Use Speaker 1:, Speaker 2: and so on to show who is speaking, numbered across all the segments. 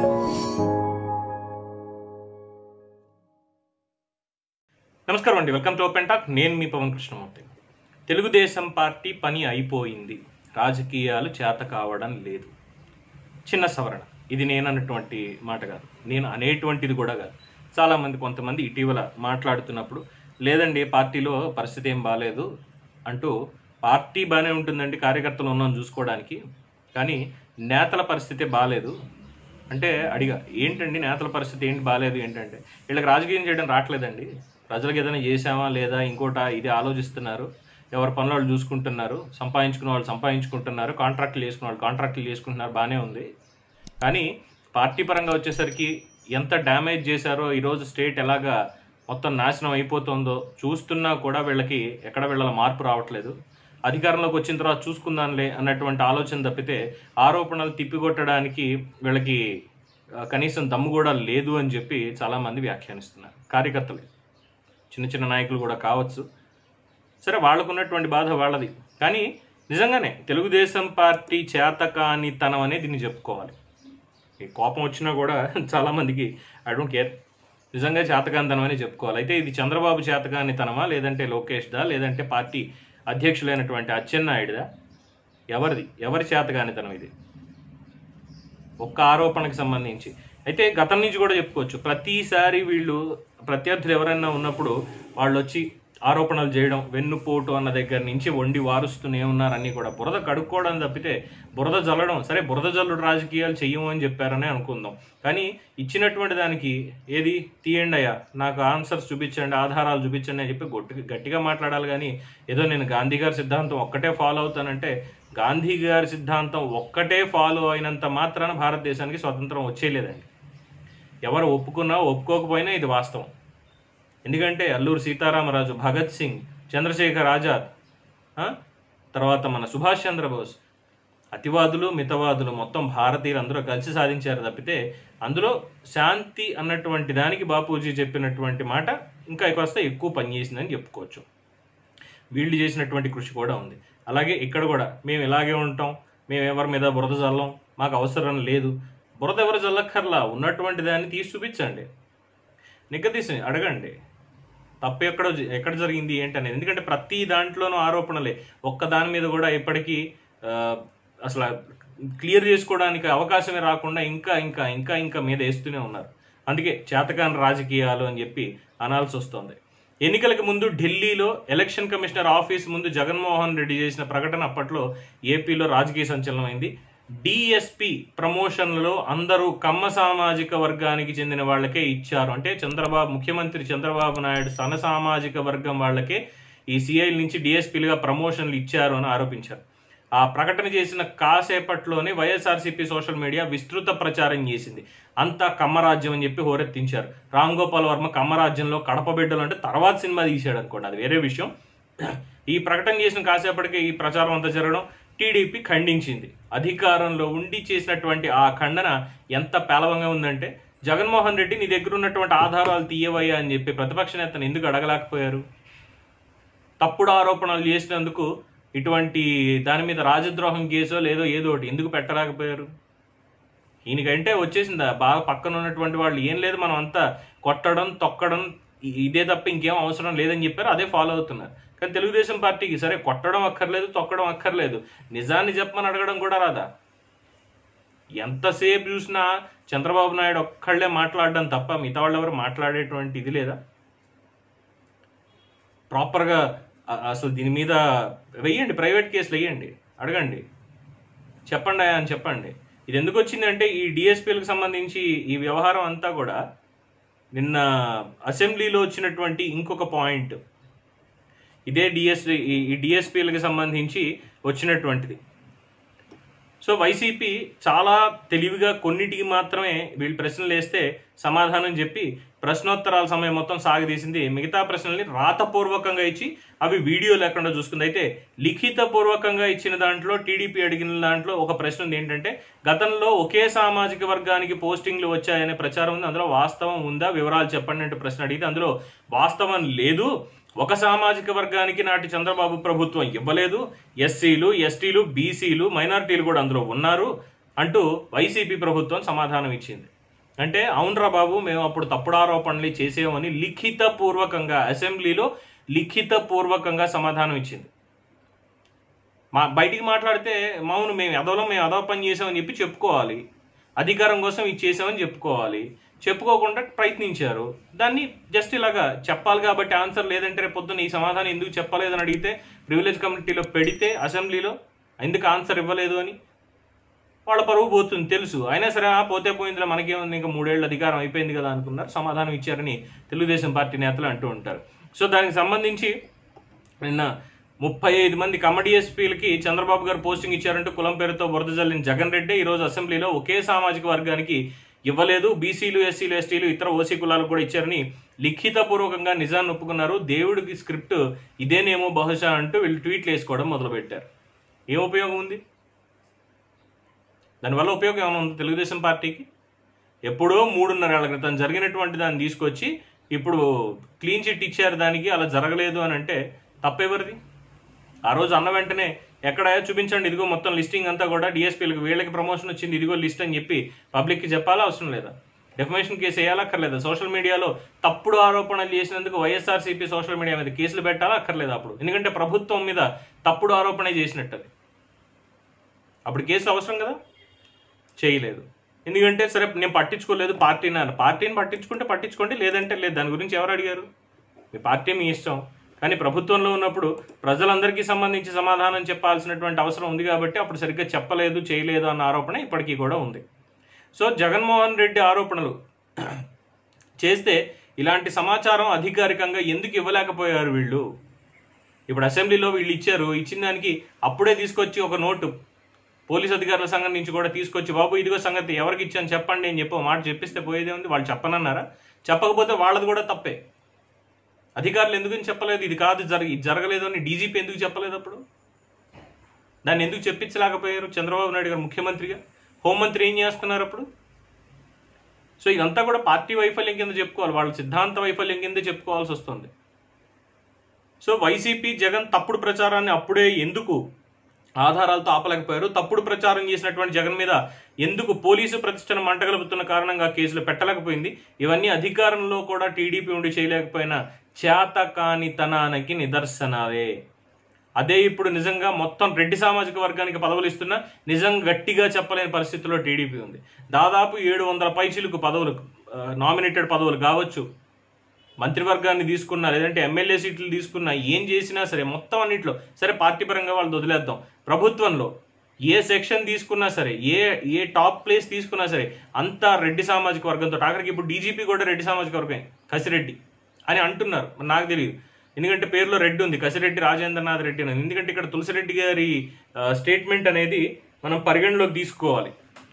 Speaker 1: నమస్కారం అండి welcome to open talk నేను మీ పవన్ కృష్ణమూర్తి తెలుగుదేశం పార్టీ పని అయిపోయింది రాజకీయాలు చేత కావడం లేదు చిన్న సవరణ ఇది నేను అన్నటువంటి మాట కాదు నేను అనేటువంటిది కూడా కాదు చాలామంది కొంతమంది ఇటీవల మాట్లాడుతున్నప్పుడు లేదండి పార్టీలో పరిస్థితి ఏం బాగాలేదు అంటూ పార్టీ బాగానే ఉంటుందండి కార్యకర్తలు ఉన్నాం చూసుకోవడానికి కానీ నేతల పరిస్థితి బాగాలేదు అంటే అడిగా ఏంటండి నేతల పరిస్థితి ఏంటి బాగాలేదు ఏంటంటే వీళ్ళకి రాజకీయం చేయడం రావట్లేదండి ప్రజలకు ఏదైనా చేసామా లేదా ఇంకోట ఇది ఆలోచిస్తున్నారు ఎవరి పనులు వాళ్ళు చూసుకుంటున్నారు సంపాదించుకున్న వాళ్ళు సంపాదించుకుంటున్నారు కాంట్రాక్టులు చేసుకున్న వాళ్ళు కాంట్రాక్టులు చేసుకుంటున్నారు బాగానే ఉంది కానీ పార్టీ పరంగా వచ్చేసరికి ఎంత డ్యామేజ్ చేశారో ఈరోజు స్టేట్ ఎలాగా మొత్తం నాశనం అయిపోతుందో చూస్తున్నా కూడా వీళ్ళకి ఎక్కడ వీళ్ళ మార్పు రావట్లేదు అధికారంలోకి వచ్చిన తర్వాత చూసుకుందాంలే అన్నటువంటి ఆలోచన తప్పితే ఆరోపణలు తిప్పికొట్టడానికి వీళ్ళకి ఆ, కనీసం దమ్ము కూడా లేదు అని చెప్పి చాలామంది వ్యాఖ్యానిస్తున్నారు కార్యకర్తలే చిన్న చిన్న నాయకులు కూడా కావచ్చు సరే వాళ్ళకు ఉన్నటువంటి బాధ వాళ్ళది కానీ నిజంగానే తెలుగుదేశం పార్టీ చేతకానితనం అనేది దీన్ని చెప్పుకోవాలి ఈ కోపం వచ్చినా కూడా చాలామందికి ఐ డోంట్ కేర్ నిజంగా చేతకానితనం అని చెప్పుకోవాలి అయితే ఇది చంద్రబాబు చేతకానితనమా లేదంటే లోకేష్దా లేదంటే పార్టీ అధ్యక్షులైనటువంటి అచ్చెన్నాయుడుదా ఎవరిది ఎవరి చేతకానితనం ఇది ఒక్క ఆరోపణకు సంబంధించి అయితే గతం నుంచి కూడా చెప్పుకోవచ్చు ప్రతిసారి వీళ్ళు ప్రత్యర్థులు ఎవరైనా ఉన్నప్పుడు వాళ్ళు వచ్చి ఆరోపణలు చేయడం వెన్నుపోటు అన్న దగ్గర నుంచి వండి వారుస్తూనే ఉన్నారని కూడా బురద కడుక్కోవడం తప్పితే బురద జల్లడం సరే బురద జల్లుడు రాజకీయాలు చెయ్యము అని చెప్పారని అనుకుందాం కానీ ఇచ్చినటువంటి దానికి ఏది తీయండి అయ్యా నాకు ఆన్సర్స్ చూపించండి ఆధారాలు చూపించండి అని చెప్పి గట్టి గట్టిగా మాట్లాడాలి కానీ ఏదో నేను గాంధీ గారి సిద్ధాంతం ఒక్కటే ఫాలో అవుతానంటే గాంధీ గారి సిద్ధాంతం ఒక్కటే ఫాలో అయినంత మాత్రాన భారతదేశానికి స్వతంత్రం వచ్చేయలేదండి ఎవరు ఒప్పుకున్నా ఒప్పుకోకపోయినా ఇది వాస్తవం ఎందుకంటే అల్లూరు సీతారామరాజు భగత్ సింగ్ చంద్రశేఖర్ ఆజాద్ ఆ? తర్వాత మన సుభాష్ చంద్రబోస్ అతివాదులు మితవాదులు మొత్తం భారతీయులు అందరూ కలిసి సాధించారు తప్పితే అందులో శాంతి అన్నటువంటి దానికి బాపూజీ చెప్పినటువంటి మాట ఇంకా కాస్త ఎక్కువ పనిచేసిందని చెప్పుకోవచ్చు వీళ్ళు చేసినటువంటి కృషి కూడా ఉంది అలాగే ఇక్కడ కూడా మేము ఇలాగే ఉంటాం మేము ఎవరి మీద బురద చల్లం మాకు అవసరం లేదు బురద ఎవరు చల్లక్కర్లా ఉన్నటువంటి దాన్ని తీసి చూపించండి నిగ్గదీసి అడగండి తప్పు ఎక్కడ జ- ఎక్కడ జరిగింది ఏంటనేది ఎందుకంటే ప్రతి దాంట్లోనూ ఆరోపణలే ఒక్క దాని మీద కూడా ఇప్పటికీ ఆ, అసలు క్లియర్ చేసుకోవడానికి అవకాశమే రాకుండా ఇంకా ఇంకా ఇంకా ఇంకా మీద వేస్తూనే ఉన్నారు అందుకే చేతకాని రాజకీయాలు అని చెప్పి అనాల్సి వస్తుంది ఎన్నికలకు ముందు ఢిల్లీలో ఎలక్షన్ కమిషనర్ ఆఫీస్ ముందు జగన్మోహన్ రెడ్డి చేసిన ప్రకటన అప్పట్లో ఏపీలో రాజకీయ సంచలనమైంది డిఎస్పి ప్రమోషన్లలో అందరూ కమ్మ సామాజిక వర్గానికి చెందిన వాళ్ళకే ఇచ్చారు అంటే చంద్రబాబు ముఖ్యమంత్రి చంద్రబాబు నాయుడు సన సామాజిక వర్గం వాళ్ళకే ఈ సిఐల నుంచి డిఎస్పీలుగా ప్రమోషన్లు ఇచ్చారు అని ఆరోపించారు ఆ ప్రకటన చేసిన కాసేపట్లోనే వైఎస్ఆర్సీపీ సోషల్ మీడియా విస్తృత ప్రచారం చేసింది అంతా కమ్మరాజ్యం అని చెప్పి హోరెత్తించారు రామ్ గోపాల్ వర్మ కమ్మరాజ్యంలో కడప బిడ్డలు అంటే తర్వాత సినిమా తీశాడు అనుకోండి అది వేరే విషయం ఈ ప్రకటన చేసిన కాసేపటికే ఈ ప్రచారం అంతా జరగడం టీడీపీ ఖండించింది అధికారంలో ఉండి చేసినటువంటి ఆ ఖండన ఎంత పేలవంగా ఉందంటే జగన్మోహన్ రెడ్డి నీ దగ్గర ఉన్నటువంటి ఆధారాలు తీయవయ్యా అని చెప్పి ప్రతిపక్ష నేతను ఎందుకు అడగలేకపోయారు తప్పుడు ఆరోపణలు చేసినందుకు ఇటువంటి దాని మీద రాజద్రోహం కేసో లేదో ఏదో ఒకటి ఎందుకు పెట్టలేకపోయారు ఈయనకంటే వచ్చేసిందా బాగా పక్కన ఉన్నటువంటి వాళ్ళు ఏం లేదు మనం అంతా కొట్టడం తొక్కడం ఇ- ఇదే తప్ప ఇంకేం అవసరం లేదని చెప్పారు అదే ఫాలో అవుతున్నారు కానీ తెలుగుదేశం పార్టీకి సరే కొట్టడం అక్కర్లేదు తొక్కడం అక్కర్లేదు నిజాన్ని చెప్పమని అడగడం కూడా రాదా ఎంతసేపు చూసినా చంద్రబాబు నాయుడు ఒక్కళ్ళే మాట్లాడడం తప్ప మిగతా వాళ్ళు ఎవరు మాట్లాడేటువంటి ఇది లేదా ప్రాపర్గా అ- అసలు దీని మీద వెయ్యండి ప్రైవేట్ కేసులు వెయ్యండి అడగండి చెప్పండి అని చెప్పండి ఇది ఎందుకు వచ్చిందంటే ఈ డిఎస్పీలకు సంబంధించి ఈ వ్యవహారం అంతా కూడా నిన్న అసెంబ్లీలో వచ్చినటువంటి ఇంకొక పాయింట్ ఇదే డిఎస్పీ ఈ డిఎస్పీలకు సంబంధించి వచ్చినటువంటిది సో వైసీపీ చాలా తెలివిగా కొన్నిటికి మాత్రమే వీళ్ళు ప్రశ్నలు వేస్తే సమాధానం చెప్పి ప్రశ్నోత్తరాల సమయం మొత్తం సాగదీసింది మిగతా ప్రశ్నల్ని రాతపూర్వకంగా ఇచ్చి అవి వీడియో లేకుండా చూసుకుంది అయితే లిఖిత పూర్వకంగా ఇచ్చిన దాంట్లో టీడీపీ అడిగిన దాంట్లో ఒక ప్రశ్న ఉంది ఏంటంటే గతంలో ఒకే సామాజిక వర్గానికి పోస్టింగ్లు వచ్చాయనే ప్రచారం ఉంది అందులో వాస్తవం ఉందా వివరాలు చెప్పండి అంటే ప్రశ్న అడిగితే అందులో వాస్తవం లేదు ఒక సామాజిక వర్గానికి నాటి చంద్రబాబు ప్రభుత్వం ఇవ్వలేదు ఎస్సీలు ఎస్టీలు బీసీలు మైనారిటీలు కూడా అందులో ఉన్నారు అంటూ వైసీపీ ప్రభుత్వం సమాధానం ఇచ్చింది అంటే అవునరా బాబు మేము అప్పుడు తప్పుడు ఆరోపణలు చేసేమని లిఖిత పూర్వకంగా అసెంబ్లీలో లిఖిత పూర్వకంగా సమాధానం ఇచ్చింది మా బయటికి మాట్లాడితే మౌను మేము ఎదవలో మేము ఎదవ పని చేసామని చెప్పి చెప్పుకోవాలి అధికారం కోసం ఇది చేసామని చెప్పుకోవాలి చెప్పుకోకుండా ప్రయత్నించారు దాన్ని జస్ట్ ఇలాగా చెప్పాలి కాబట్టి ఆన్సర్ లేదంటే రేపు పొద్దున్న ఈ సమాధానం ఎందుకు చెప్పలేదని అడిగితే ప్రివిలేజ్ కమిటీలో పెడితే అసెంబ్లీలో ఎందుకు ఆన్సర్ ఇవ్వలేదు అని వాళ్ళ పరువు పోతుంది తెలుసు అయినా సరే ఆ పోతే పోయిందిలో మనకేముంది ఇంకా మూడేళ్ళు అధికారం అయిపోయింది కదా అనుకున్నారు సమాధానం ఇచ్చారని తెలుగుదేశం పార్టీ నేతలు అంటూ ఉంటారు సో దానికి సంబంధించి నిన్న ముప్పై ఐదు మంది కమిటీ ఎస్పీలకి చంద్రబాబు గారు పోస్టింగ్ ఇచ్చారంటూ కులం పేరుతో బురద జల్లిన జగన్ రెడ్డి ఈరోజు అసెంబ్లీలో ఒకే సామాజిక వర్గానికి ఇవ్వలేదు బీసీలు ఎస్సీలు ఎస్టీలు ఇతర ఓసీ కులాలకు కూడా ఇచ్చారని లిఖితపూర్వకంగా నిజాన్ని ఒప్పుకున్నారు దేవుడికి స్క్రిప్ట్ ఇదేనేమో బహుశా అంటూ వీళ్ళు ట్వీట్లు వేసుకోవడం మొదలుపెట్టారు ఏం ఉపయోగం ఉంది దానివల్ల ఉపయోగం ఏమైనా ఉంది తెలుగుదేశం పార్టీకి ఎప్పుడో మూడున్నరేళ్ల క్రితం జరిగినటువంటి దాన్ని తీసుకొచ్చి ఇప్పుడు క్లీన్ చిట్ ఇచ్చారు దానికి అలా జరగలేదు అని అంటే తప్పెవరిది ఆ రోజు అన్న వెంటనే ఎక్కడ చూపించండి ఇదిగో మొత్తం లిస్టింగ్ అంతా కూడా డిఎస్పీలకు వీళ్ళకి ప్రమోషన్ వచ్చింది ఇదిగో లిస్ట్ అని చెప్పి పబ్లిక్కి చెప్పాలా అవసరం లేదా డెఫమేషన్ కేసు వేయాలక్కర్లేదా సోషల్ మీడియాలో తప్పుడు ఆరోపణలు చేసినందుకు వైఎస్ఆర్సీపీ సోషల్ మీడియా మీద కేసులు పెట్టాలా అక్కర్లేదా అప్పుడు ఎందుకంటే ప్రభుత్వం మీద తప్పుడు ఆరోపణ చేసినట్టు అది అప్పుడు కేసులు అవసరం కదా చేయలేదు ఎందుకంటే సరే నేను పట్టించుకోలేదు పార్టీని అన్న పార్టీని పట్టించుకుంటే పట్టించుకోండి లేదంటే లేదు దాని గురించి ఎవరు అడిగారు మీ పార్టీ మీ ఇష్టం కానీ ప్రభుత్వంలో ఉన్నప్పుడు ప్రజలందరికీ సంబంధించి సమాధానం చెప్పాల్సినటువంటి అవసరం ఉంది కాబట్టి అప్పుడు సరిగ్గా చెప్పలేదు చేయలేదు అన్న ఆరోపణ ఇప్పటికీ కూడా ఉంది సో జగన్మోహన్ రెడ్డి ఆరోపణలు చేస్తే ఇలాంటి సమాచారం అధికారికంగా ఎందుకు ఇవ్వలేకపోయారు వీళ్ళు ఇప్పుడు అసెంబ్లీలో వీళ్ళు ఇచ్చారు ఇచ్చిన దానికి అప్పుడే తీసుకొచ్చి ఒక నోటు పోలీస్ అధికారుల సంఘం నుంచి కూడా తీసుకొచ్చి బాబు ఇదిగో సంగతి ఎవరికి ఇచ్చాను చెప్పండి అని చెప్పి ఒక మాట చెప్పిస్తే పోయేదే ఉంది వాళ్ళు చెప్పనన్నారా చెప్పకపోతే వాళ్ళది కూడా తప్పే అధికారులు ఎందుకని చెప్పలేదు ఇది కాదు జరగ ఇది జరగలేదు అని డీజీపీ ఎందుకు చెప్పలేదు అప్పుడు దాన్ని ఎందుకు చెప్పించలేకపోయారు చంద్రబాబు నాయుడు గారు ముఖ్యమంత్రిగా హోంమంత్రి ఏం చేస్తున్నారు అప్పుడు సో ఇదంతా కూడా పార్టీ వైఫల్యం కింద చెప్పుకోవాలి వాళ్ళ సిద్ధాంత వైఫల్యం కింద చెప్పుకోవాల్సి వస్తుంది సో వైసీపీ జగన్ తప్పుడు ప్రచారాన్ని అప్పుడే ఎందుకు ఆధారాలతో ఆపలేకపోయారు తప్పుడు ప్రచారం చేసినటువంటి జగన్ మీద ఎందుకు పోలీసు ప్రతిష్టను మంటగలుపుతున్న కారణంగా కేసులు పెట్టలేకపోయింది ఇవన్నీ అధికారంలో కూడా టీడీపీ ఉండి చేయలేకపోయినా చేతకానితనానికి నిదర్శనాలే అదే ఇప్పుడు నిజంగా మొత్తం రెడ్డి సామాజిక వర్గానికి పదవులు ఇస్తున్నా నిజం గట్టిగా చెప్పలేని పరిస్థితిలో టీడీపీ ఉంది దాదాపు ఏడు వందల పైచిలకు పదవులు నామినేటెడ్ పదవులు కావచ్చు మంత్రివర్గాన్ని తీసుకున్నా లేదంటే ఎమ్మెల్యే సీట్లు తీసుకున్నా ఏం చేసినా సరే మొత్తం అన్నింటిలో సరే పార్టీ పరంగా వాళ్ళు వదిలేద్దాం ప్రభుత్వంలో ఏ సెక్షన్ తీసుకున్నా సరే ఏ ఏ టాప్ ప్లేస్ తీసుకున్నా సరే అంతా రెడ్డి సామాజిక వర్గంతో ఆఖరికి ఇప్పుడు డీజీపీ కూడా రెడ్డి సామాజిక వర్గమే కసిరెడ్డి అని అంటున్నారు మరి నాకు తెలియదు ఎందుకంటే పేరులో రెడ్డి ఉంది కసిరెడ్డి రాజేంద్రనాథ్ రెడ్డి అని ఎందుకంటే ఇక్కడ తులసిరెడ్డి గారి స్టేట్మెంట్ అనేది మనం పరిగణలోకి తీసుకోవాలి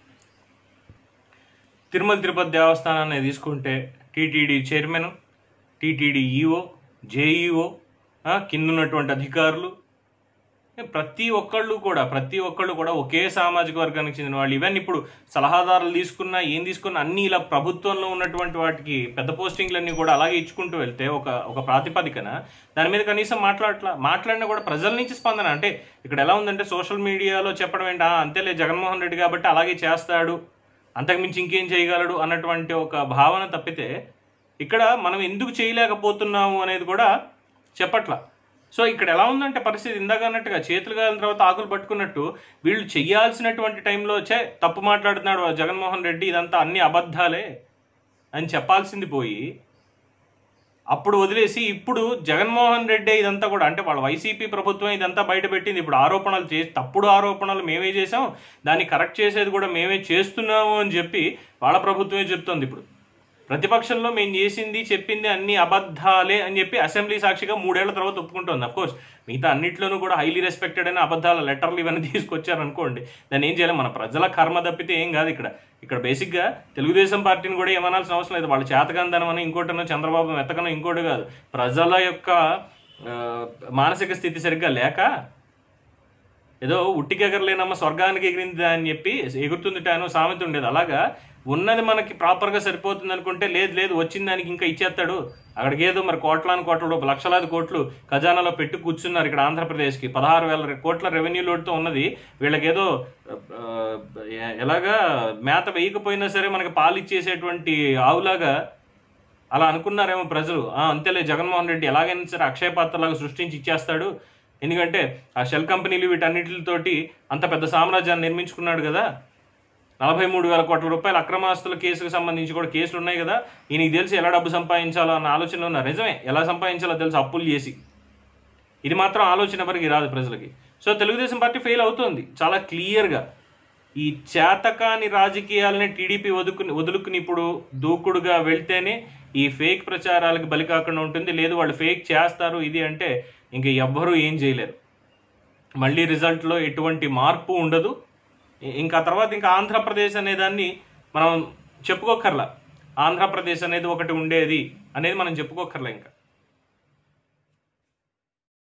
Speaker 1: తిరుమల తిరుపతి దేవస్థానాన్ని తీసుకుంటే TTD chairman TTD EO JEO కింద ఉన్నటువంటి అధికారులు ప్రతి ఒక్కళ్ళు కూడా ప్రతి ఒక్కళ్ళు కూడా ఒకే సామాజిక వర్గానికి చెందిన వాళ్ళు ఈవెన్ ఇప్పుడు సలహాదారులు తీసుకున్నా ఏం తీసుకున్నా అన్ని ఇలా ప్రభుత్వంలో ఉన్నటువంటి వాటికి పెద్ద పోస్టింగ్లన్నీ కూడా అలాగే ఇచ్చుకుంటూ వెళ్తే ఒక ఒక ప్రాతిపదికన దాని మీద కనీసం మాట్లాడట్లా మాట్లాడినా కూడా ప్రజల నుంచి స్పందన అంటే ఇక్కడ ఎలా ఉందంటే సోషల్ మీడియాలో చెప్పడం ఏంటా అంతేలే జగన్మోహన్ రెడ్డి కాబట్టి అలాగే చేస్తాడు అంతకుమించి ఇంకేం చేయగలడు అన్నటువంటి ఒక భావన తప్పితే ఇక్కడ మనం ఎందుకు చేయలేకపోతున్నాము అనేది కూడా చెప్పట్ల సో ఇక్కడ ఎలా ఉందంటే పరిస్థితి ఇందాక అన్నట్టుగా చేతులు కాలిన తర్వాత ఆకులు పట్టుకున్నట్టు వీళ్ళు చెయ్యాల్సినటువంటి టైంలో చే తప్పు మాట్లాడుతున్నాడు ఆ జగన్మోహన్ రెడ్డి ఇదంతా అన్ని అబద్ధాలే అని చెప్పాల్సింది పోయి అప్పుడు వదిలేసి ఇప్పుడు జగన్మోహన్ రెడ్డి ఇదంతా కూడా అంటే వాళ్ళ వైసీపీ ప్రభుత్వం ఇదంతా బయట పెట్టింది ఇప్పుడు ఆరోపణలు చే తప్పుడు ఆరోపణలు మేమే చేసాం దాన్ని కరెక్ట్ చేసేది కూడా మేమే చేస్తున్నాము అని చెప్పి వాళ్ళ ప్రభుత్వమే చెప్తోంది ఇప్పుడు ప్రతిపక్షంలో మేము చేసింది చెప్పింది అన్ని అబద్ధాలే అని చెప్పి అసెంబ్లీ సాక్షిగా మూడేళ్ల తర్వాత ఒప్పుకుంటోంది అఫ్కోర్స్ మిగతా అన్నిట్లోనూ కూడా హైలీ రెస్పెక్టెడ్ అయిన అబద్ధాల లెటర్లు ఇవన్నీ తీసుకొచ్చారనుకోండి దాన్ని ఏం చేయాలి మన ప్రజల కర్మ తప్పితే ఏం కాదు ఇక్కడ ఇక్కడ బేసిక్గా తెలుగుదేశం పార్టీని కూడా ఏమనాల్సిన అవసరం లేదు వాళ్ళు చేతకందనమని ఇంకోటనో చంద్రబాబు మెత్తకనో ఇంకోటి కాదు ప్రజల యొక్క ఆ, మానసిక స్థితి సరిగ్గా లేక ఏదో ఉట్టికి ఎగరలేనమ్మ స్వర్గానికి ఎగిరింది అని చెప్పి ఎగురుతుంది టాను సామెత ఉండేది అలాగా ఉన్నది మనకి ప్రాపర్గా సరిపోతుంది అనుకుంటే లేదు లేదు వచ్చిన దానికి ఇంకా ఇచ్చేస్తాడు అక్కడికి ఏదో మరి కోట్లాను కోట్ల రూపాయలు లక్షలాది కోట్లు ఖజానాలో పెట్టి కూర్చున్నారు ఇక్కడ ఆంధ్రప్రదేశ్కి పదహారు వేల కోట్ల రెవెన్యూ లోడ్తో ఉన్నది వీళ్ళకేదో ఆ, ఎ- ఎలాగా మేత వేయకపోయినా సరే మనకి పాలు ఇచ్చేసేటువంటి ఆవులాగా అలా అనుకున్నారేమో ప్రజలు ఆ, అంతేలే జగన్మోహన్ రెడ్డి ఎలాగైనా సరే అక్షయ పాత్రలాగా సృష్టించి ఇచ్చేస్తాడు ఎందుకంటే ఆ షెల్ కంపెనీలు వీటన్నిటితోటి అంత పెద్ద సామ్రాజ్యాన్ని నిర్మించుకున్నాడు కదా నలభై మూడు వేల కోట్ల రూపాయల అక్రమాస్తుల కేసుకు సంబంధించి కూడా కేసులు ఉన్నాయి కదా ఈయనకి తెలిసి ఎలా డబ్బు సంపాదించాలో అన్న ఆలోచనలో ఉన్నారు నిజమే ఎలా సంపాదించాలో తెలుసు అప్పులు చేసి ఇది మాత్రం ఆలోచన ఎవరికి రాదు ప్రజలకి సో తెలుగుదేశం పార్టీ ఫెయిల్ అవుతుంది చాలా క్లియర్గా ఈ చేతకాని రాజకీయాలని టీడీపీ వదుకుని వదులుకుని ఇప్పుడు దూకుడుగా వెళ్తేనే ఈ ఫేక్ ప్రచారాలకు బలి కాకుండా ఉంటుంది లేదు వాళ్ళు ఫేక్ చేస్తారు ఇది అంటే ఇంక ఎవ్వరూ ఏం చేయలేరు మళ్ళీ రిజల్ట్లో ఎటువంటి మార్పు ఉండదు ఇ- ఇంకా తర్వాత ఇంకా ఆంధ్రప్రదేశ్ అనే దాన్ని మనం చెప్పుకోకర్లా ఆంధ్రప్రదేశ్ అనేది ఒకటి ఉండేది అనేది మనం చెప్పుకోకర్లా ఇంకా